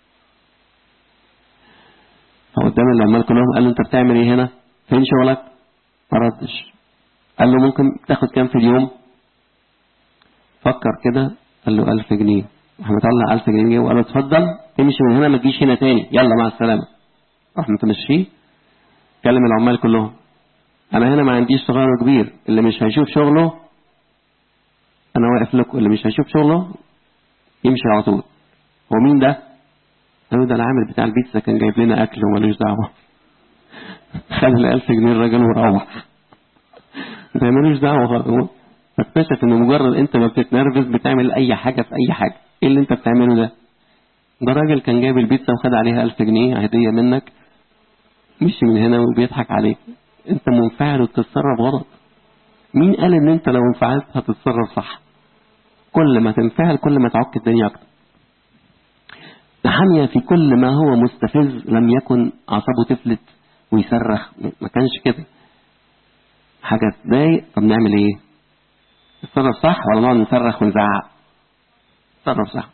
فقدام العمال كلهم قال له انت بتعمل ايه هنا فين شغلك ما ردش قال له ممكن تاخد كام في اليوم فكر كده قال له ألف جنيه راح مطلع ألف جنيه وقال له اتفضل امشي من هنا ما تجيش هنا تاني يلا مع السلامة راح متمشيه كلم العمال كلهم انا هنا ما عنديش صغير وكبير اللي مش هيشوف شغله انا واقف لكم اللي مش هيشوف شغله يمشي على طول هو مين ده قالوا ده العامل بتاع البيتزا كان جايب لنا اكل ومالوش دعوه خد ال 1000 جنيه الراجل وروح ده مالوش دعوه فاكتشف ان مجرد انت ما بتتنرفز بتعمل اي حاجه في اي حاجه ايه اللي انت بتعمله ده ده راجل كان جايب البيتزا وخد عليها 1000 جنيه هديه منك مشي من هنا وبيضحك عليك انت منفعل وبتتصرف غلط مين قال ان انت لو انفعلت هتتصرف صح كل ما تنفعل كل ما تعك الدنيا اكتر نحمية في كل ما هو مستفز لم يكن اعصابه تفلت ويصرخ ما كانش كده حاجة تضايق طب نعمل ايه نتصرف صح ولا نقعد نصرخ ونزعق نتصرف صح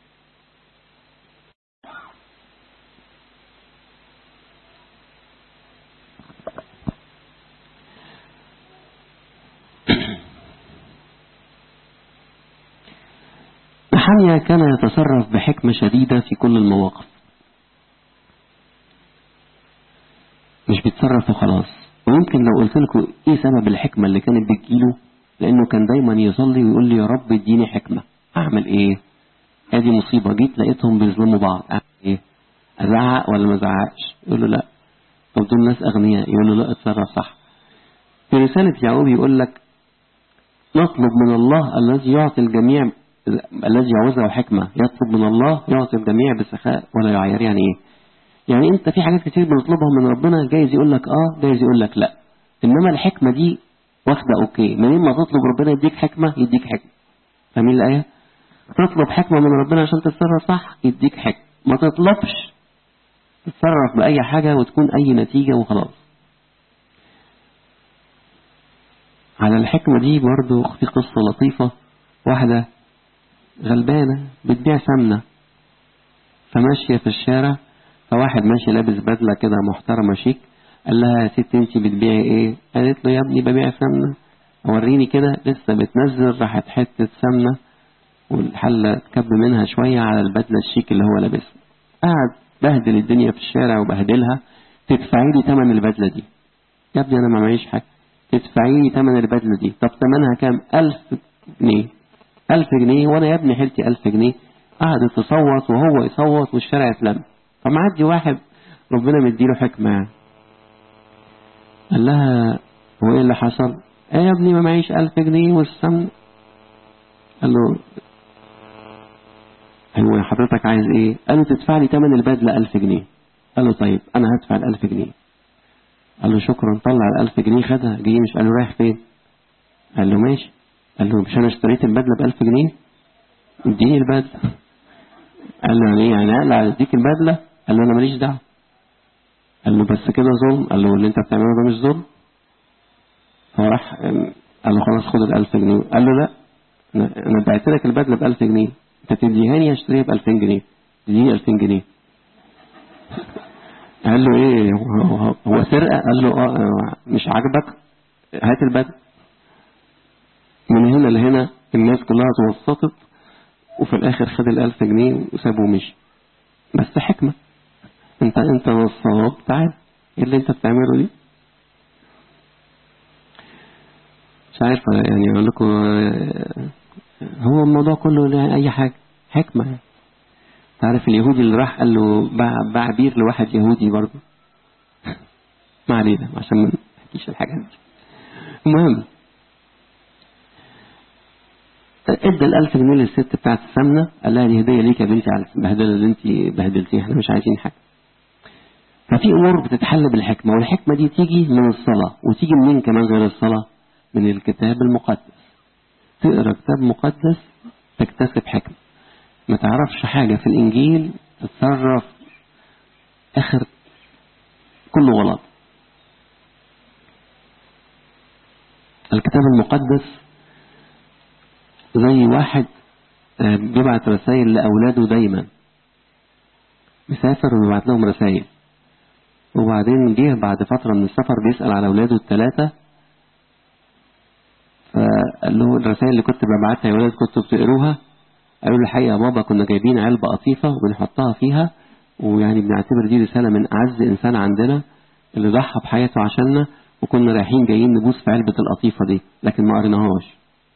نحمية كان يتصرف بحكمة شديدة في كل المواقف مش بيتصرف وخلاص ويمكن لو قلت لكم ايه سبب الحكمة اللي كانت بتجيله لانه كان دايما يصلي ويقول لي يا رب اديني حكمة اعمل ايه ادي مصيبة جيت لقيتهم بيظلموا بعض اعمل ايه ازعق ولا ما ازعقش يقول له لا طب دول ناس اغنياء يقول له لا اتصرف صح في رسالة يعقوب يقول لك نطلب من الله الذي يعطي الجميع الذي يعوزه حكمة يطلب من الله يعطي الجميع بسخاء ولا يعير يعني ايه يعني انت في حاجات كتير بنطلبها من ربنا جايز يقول لك اه جايز يقول لك لا انما الحكمة دي واخدة اوكي منين ما تطلب ربنا يديك حكمة يديك حكمة فاهمين الآية تطلب حكمة من ربنا عشان تتصرف صح يديك حكمة ما تطلبش تتصرف بأي حاجة وتكون أي نتيجة وخلاص على الحكمة دي برضو في قصة لطيفة واحدة غلبانة بتبيع سمنة فماشية في الشارع فواحد ماشي لابس بدلة كده محترمة شيك قال لها يا ست انت بتبيعي ايه قالت له يا ابني ببيع سمنة وريني كده لسه بتنزل راحت حتة سمنة والحلة تكب منها شوية على البدلة الشيك اللي هو لابسها قعد بهدل الدنيا في الشارع وبهدلها تدفعي لي ثمن البدلة دي يا ابني انا ما معيش حاجة تدفعي لي ثمن البدلة دي طب ثمنها كام ألف جنيه ألف جنيه وانا يا ابني حيلتي ألف جنيه قعدت تصوت وهو يصوت والشارع يتلم فمعدي واحد ربنا مديله حكمة يعني قال لها هو ايه اللي حصل ايه يا ابني ما معيش ألف جنيه والسمن قال له هو حضرتك عايز ايه قال له تدفع لي تمن البدلة ألف جنيه قال له طيب انا هدفع الألف جنيه قال له شكرا طلع الألف جنيه خدها جه مش قال له رايح فين قال له ماشي قال له مش انا اشتريت البدلة بألف جنيه اديني البدلة قال له يعني يعني اقلع اديك البدلة قال له انا ماليش دعوه قال له بس كده ظلم قال له اللي انت بتعمله ده مش ظلم فراح قال له خلاص خد الألف جنيه قال له لا انا بعت لك البدله ب 1000 جنيه انت تديهاني اشتريها ب 2000 جنيه تديني 2000 جنيه قال له ايه هو, هو سرقه قال له اه مش عاجبك هات البدله من هنا لهنا الناس كلها توسطت وفي الاخر خد ال 1000 جنيه وسابه ومشي بس حكمه انت انت نصاب تعال ايه اللي انت بتعمله دي مش عارف يعني اقول لكم هو الموضوع كله اي حاجة حكمة يعني. تعرف اليهودي اللي راح قال له باع, باع بير لواحد يهودي برضه ما علينا عشان ما نحكيش الحاجات دي المهم ادى الألف جنيه للست بتاعت السمنة قال لها دي هدية ليك يا بنتي على البهدلة اللي انت بهدلتيها احنا مش عايزين حاجة ففي امور بتتحل بالحكمة والحكمة دي تيجي من الصلاة وتيجي منين كمان غير الصلاة من الكتاب المقدس تقرا كتاب مقدس تكتسب حكمة ما تعرفش حاجة في الإنجيل تتصرف آخر كله غلط الكتاب المقدس زي واحد بيبعت رسائل لأولاده دايما مسافر وبيبعت لهم رسائل وبعدين جه بعد فترة من السفر بيسأل على أولاده الثلاثة فقال له الرسائل اللي كنت ببعتها يا ولاد كنتوا بتقروها قالوا له الحقيقة يا بابا كنا جايبين علبة قطيفة وبنحطها فيها ويعني بنعتبر دي رسالة من أعز إنسان عندنا اللي ضحى بحياته عشاننا وكنا رايحين جايين نبوس في علبة القطيفة دي لكن ما قريناهاش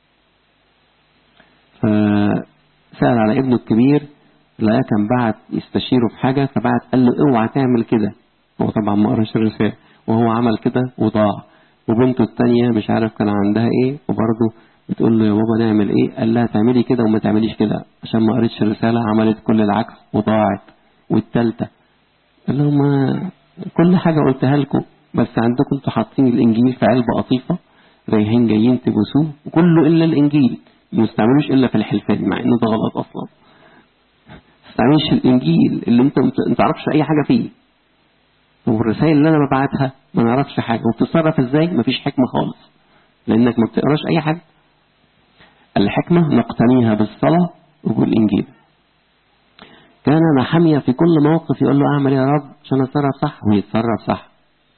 فسأل على ابنه الكبير لقاه كان بعت يستشيره في حاجة فبعت قال له اوعى تعمل كده هو طبعا ما قراش الرسالة وهو عمل كده وضاع وبنته التانية مش عارف كان عندها ايه وبرضه بتقول له يا بابا نعمل ايه قال لها تعملي كده وما تعمليش كده عشان ما قريتش الرسالة عملت كل العكس وضاعت والتالتة قال لهم كل حاجة قلتها لكم بس عندكم انتوا حاطين الانجيل في علبة قطيفة رايحين جايين تبوسوه وكله الا الانجيل ما تستعملوش الا في الحلفان مع انه ده غلط اصلا ما تستعملش الانجيل اللي انت ما تعرفش اي حاجة فيه والرسائل اللي انا ببعتها ما نعرفش حاجة وبتتصرف ازاي مفيش حكمة خالص لانك ما بتقراش اي حاجة الحكمة نقتنيها بالصلاة وبالانجيل كان نحمية في كل موقف يقول له اعمل يا رب عشان اتصرف صح ويتصرف صح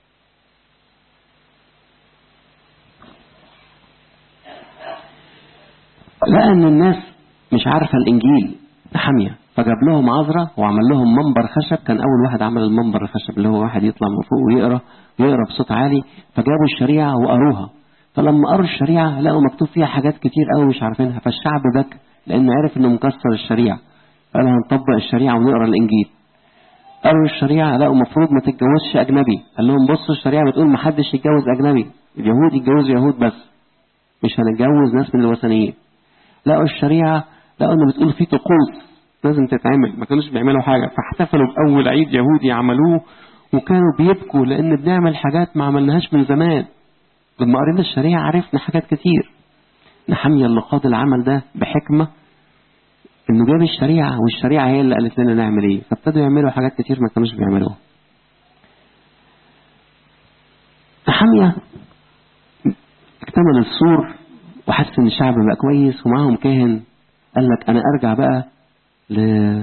لقى ان الناس مش عارفة الانجيل نحمية فجاب لهم عذرة وعمل لهم منبر خشب كان أول واحد عمل المنبر الخشب اللي هو واحد يطلع من فوق ويقرأ ويقرأ بصوت عالي فجابوا الشريعة وقروها فلما قروا الشريعة لقوا مكتوب فيها حاجات كتير قوي مش عارفينها فالشعب بكى لأنه عرف إنه مكسر الشريعة قال هنطبق الشريعة ونقرأ الإنجيل قروا الشريعة لقوا المفروض ما تتجوزش أجنبي قال لهم بصوا الشريعة بتقول ما حدش يتجوز أجنبي اليهود يتجوزوا يهود بس مش هنتجوز ناس من الوثنيين لقوا الشريعة لقوا إنه بتقول في طقوس لازم تتعمل ما كانوش بيعملوا حاجة فاحتفلوا بأول عيد يهودي عملوه وكانوا بيبكوا لأن بنعمل حاجات ما عملناهاش من زمان لما قرينا الشريعة عرفنا حاجات كتير نحمي اللي قاد العمل ده بحكمة انه جاب الشريعة والشريعة هي اللي قالت لنا نعمل ايه فابتدوا يعملوا حاجات كتير ما كانوش بيعملوها نحمية اكتمل السور وحس ان الشعب بقى كويس ومعاهم كاهن قال لك انا ارجع بقى ل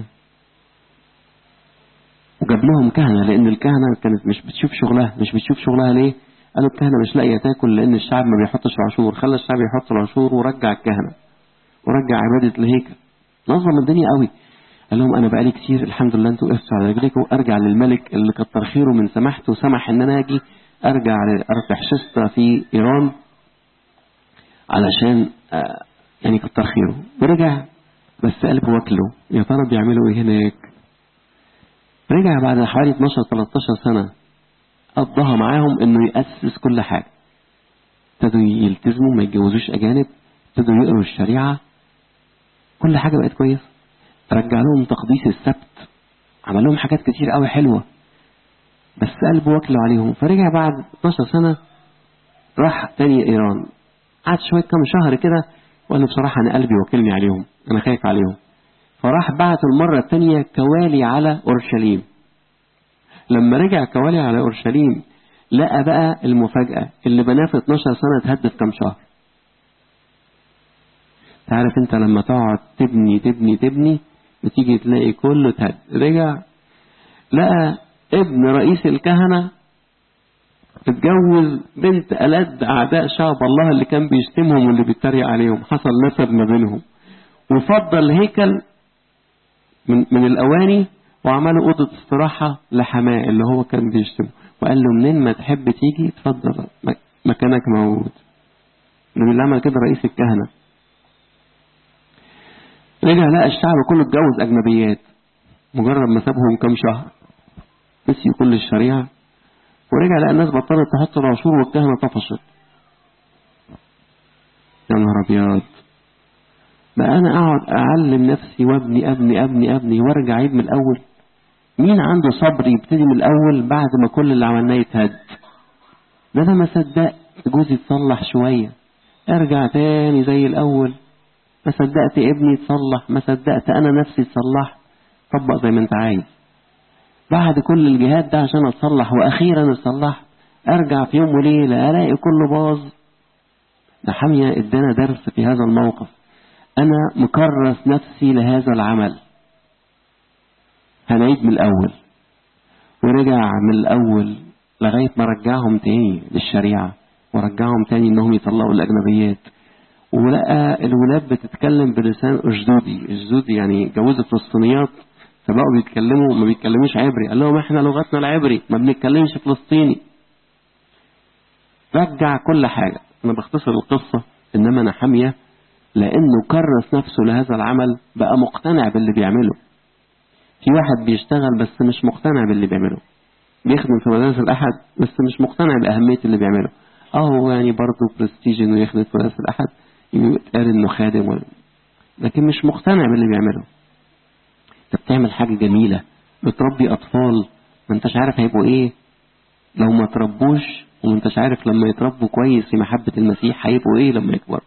وجاب لهم كهنة لان الكهنة كانت مش بتشوف شغلها مش بتشوف شغلها ليه قالوا الكهنة مش لاقية تاكل لان الشعب ما بيحطش العشور خلى الشعب يحط العشور ورجع الكهنة ورجع عبادة الهيكل نظم الدنيا قوي قال لهم انا بقالي كتير الحمد لله انتوا وقفتوا على رجليكم ارجع للملك اللي كتر خيره من سماحته وسمح ان انا اجي ارجع لارتحشستا في ايران علشان آه يعني كتر خيره ورجع بس قلبه واكله يا ترى بيعملوا ايه هناك رجع بعد حوالي 12 13 سنه قضاها معاهم انه يأسس كل حاجه ابتدوا يلتزموا ما يتجوزوش اجانب ابتدوا يقروا الشريعه كل حاجة بقت كويس رجع لهم تقديس السبت عمل لهم حاجات كتير قوي حلوة بس قلبه واكله عليهم فرجع بعد 12 سنة راح تاني إيران قعد شوية كام شهر كده وقال له بصراحة أنا قلبي واكلني عليهم أنا خايف عليهم فراح بعت المرة التانية كوالي على أورشليم لما رجع كوالي على أورشليم لقى بقى المفاجأة اللي بناه في 12 سنة اتهد في كام شهر تعرف انت لما تقعد تبني تبني تبني وتيجي تلاقي كله تهد رجع لقى ابن رئيس الكهنة اتجوز بنت ألد أعداء شعب الله اللي كان بيشتمهم واللي بيتريق عليهم حصل نسب ما بينهم وفضل هيكل من, من الأواني وعملوا أوضة استراحة لحماه اللي هو كان بيشتمه وقال له منين ما تحب تيجي اتفضل مكانك موجود ده اللي عمل كده رئيس الكهنه رجع لقى الشعب كله اتجوز أجنبيات مجرد ما سابهم كام شهر نسيوا كل الشريعة ورجع لقى الناس بطلت تحط العشور والكهنة طفشت يا نهار أبيض بقى أنا أقعد أعلم نفسي وابني أبني أبني أبني وأرجع عيد من الأول مين عنده صبر يبتدي من الأول بعد ما كل اللي عملناه يتهد ده أنا ما صدقت جوزي يتصلح شوية أرجع تاني زي الأول ما صدقت ابني يتصلح ما صدقت انا نفسي اتصلح طبق زي ما انت عايز بعد كل الجهاد ده عشان اتصلح واخيرا اتصلحت ارجع في يوم وليله الاقي كله باظ ده حمية ادانا درس في هذا الموقف انا مكرس نفسي لهذا العمل هنعيد من الاول ورجع من الاول لغايه ما رجعهم تاني للشريعه ورجعهم تاني انهم يطلقوا الاجنبيات ولقى الولاد بتتكلم بلسان أجدودي أجدودي يعني جوزوا فلسطينيات فبقوا بيتكلموا ما بيتكلموش عبري قال لهم احنا لغتنا العبري ما بنتكلمش فلسطيني رجع كل حاجة أنا بختصر القصة إنما أنا حامية لأنه كرس نفسه لهذا العمل بقى مقتنع باللي بيعمله في واحد بيشتغل بس مش مقتنع باللي بيعمله بيخدم في مدارس الأحد بس مش مقتنع بأهمية اللي بيعمله اه هو يعني برضه برستيج انه يخدم في مدارس الأحد يتقال انه خادم ولا لكن مش مقتنع باللي بيعمله انت بتعمل حاجة جميلة بتربي أطفال ما انتش عارف هيبقوا ايه لو ما تربوش وما انتش عارف لما يتربوا كويس في محبة المسيح هيبقوا ايه لما يكبروا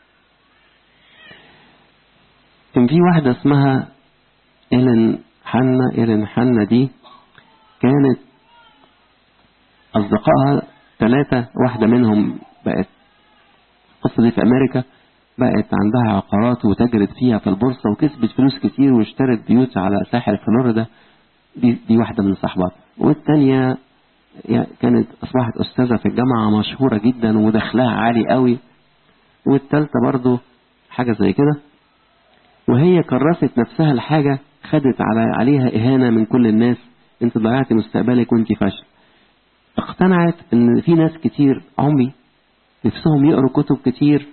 كان في واحدة اسمها إيلين حنا إيلين حنا دي كانت أصدقائها ثلاثة واحدة منهم بقت القصة دي في أمريكا بقت عندها عقارات وتجرت فيها في البورصة وكسبت فلوس كتير واشترت بيوت على ساحل فلوريدا دي, دي واحدة من صاحباتها والتانية كانت أصبحت أستاذة في الجامعة مشهورة جدا ودخلها عالي قوي والتالتة برضو حاجة زي كده وهي كرست نفسها الحاجة خدت على عليها إهانة من كل الناس انت ضيعت مستقبلك وانت فاشل اقتنعت ان في ناس كتير عمي نفسهم يقروا كتب كتير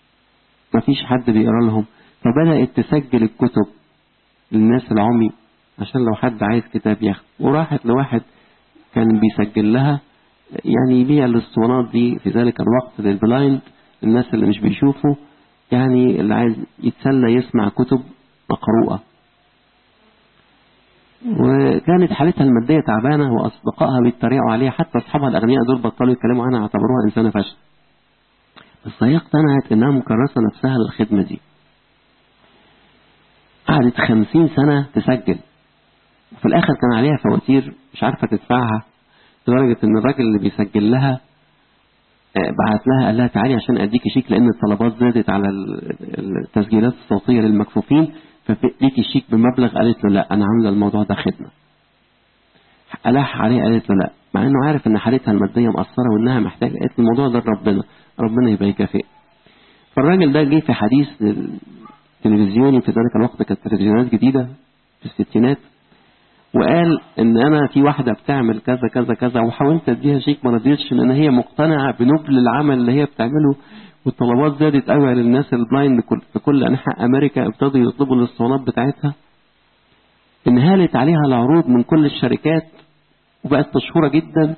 مفيش حد بيقرا لهم فبدأت تسجل الكتب للناس العمي عشان لو حد عايز كتاب ياخد وراحت لواحد كان بيسجل لها يعني يبيع الاسطوانات دي في ذلك الوقت للبلايند الناس اللي مش بيشوفوا يعني اللي عايز يتسلى يسمع كتب مقروءة وكانت حالتها المادية تعبانة وأصدقائها بيتريقوا عليها حتى أصحابها الأغنياء دول بطلوا يتكلموا عنها اعتبروها إنسانة فاشلة بس هي اقتنعت إنها مكرسة نفسها للخدمة دي قعدت خمسين سنة تسجل وفي الآخر كان عليها فواتير مش عارفة تدفعها لدرجة إن الراجل اللي بيسجل لها بعت لها قال لها تعالي عشان أديكي شيك لأن الطلبات زادت على التسجيلات الصوتية للمكفوفين فديكي شيك بمبلغ قالت له لا أنا عاملة الموضوع ده خدمة ألح عليه قالت له لا مع إنه عارف إن حالتها المادية مقصرة وإنها محتاجة قالت الموضوع ده لربنا ربنا يبقى يكافئ فالراجل ده جه في حديث تلفزيوني في ذلك الوقت كانت تلفزيونات جديدة في الستينات وقال ان انا في واحده بتعمل كذا كذا كذا وحاولت اديها شيك ما رضيتش لان هي مقتنعه بنبل العمل اللي هي بتعمله والطلبات زادت قوي للناس البلايند في كل انحاء امريكا ابتدوا يطلبوا الاسطوانات بتاعتها انهالت عليها العروض من كل الشركات وبقت مشهوره جدا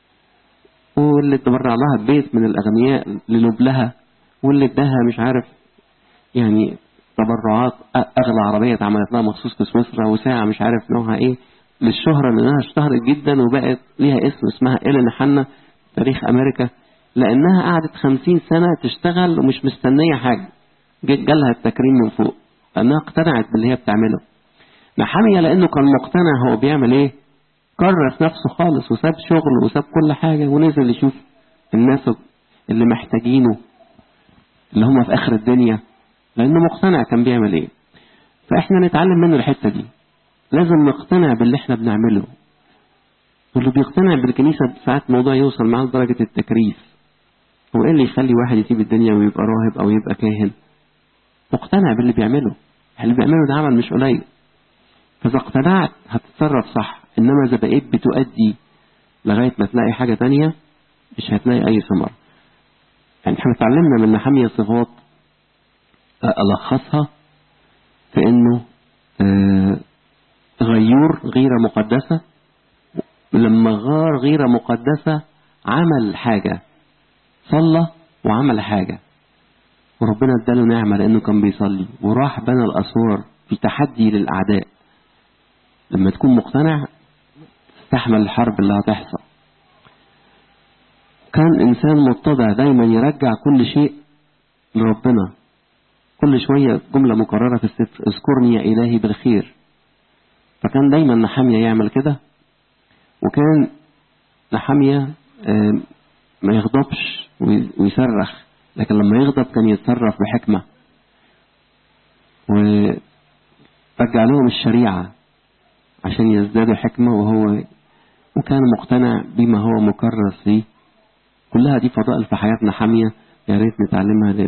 واللي تبرع لها بيت من الاغنياء لنبلها واللي اداها مش عارف يعني تبرعات اغلى عربيه اتعملت لها مخصوص في سويسرا وساعه مش عارف نوعها ايه للشهره لانها اشتهرت جدا وبقت ليها اسم اسمها إيلين حنا تاريخ امريكا لانها قعدت خمسين سنه تشتغل ومش مستنيه حاجه جالها التكريم من فوق لانها اقتنعت باللي هي بتعمله نحامية لانه كان مقتنع هو بيعمل ايه كرس نفسه خالص وساب شغل وساب كل حاجه ونزل يشوف الناس اللي محتاجينه اللي هم في اخر الدنيا لأنه مقتنع كان بيعمل إيه فإحنا نتعلم منه الحتة دي لازم نقتنع باللي إحنا بنعمله واللي بيقتنع بالكنيسة ساعات الموضوع يوصل معاه لدرجة التكريس هو إيه اللي يخلي واحد يسيب الدنيا ويبقى راهب أو يبقى كاهن مقتنع باللي بيعمله اللي بيعمله ده عمل مش قليل فإذا اقتنعت هتتصرف صح إنما إذا بقيت بتؤدي لغاية ما تلاقي حاجة تانية مش هتلاقي أي ثمر يعني احنا اتعلمنا من نحمية صفات ألخصها في أنه غيور غيرة مقدسة لما غار غيرة مقدسة عمل حاجة صلى وعمل حاجة وربنا اداله نعمة لأنه كان بيصلي وراح بنى الأسوار في تحدي للأعداء لما تكون مقتنع تستحمل الحرب اللي هتحصل كان إنسان متضع دايما يرجع كل شيء لربنا كل شوية جملة مكررة في السفر اذكرني يا إلهي بالخير فكان دايما نحامية يعمل كده وكان نحامية ما يغضبش ويصرخ لكن لما يغضب كان يتصرف بحكمة ورجع لهم الشريعة عشان يزدادوا حكمة وهو وكان مقتنع بما هو مكرس فيه كلها دي فضائل في حياتنا حامية يا ريت نتعلمها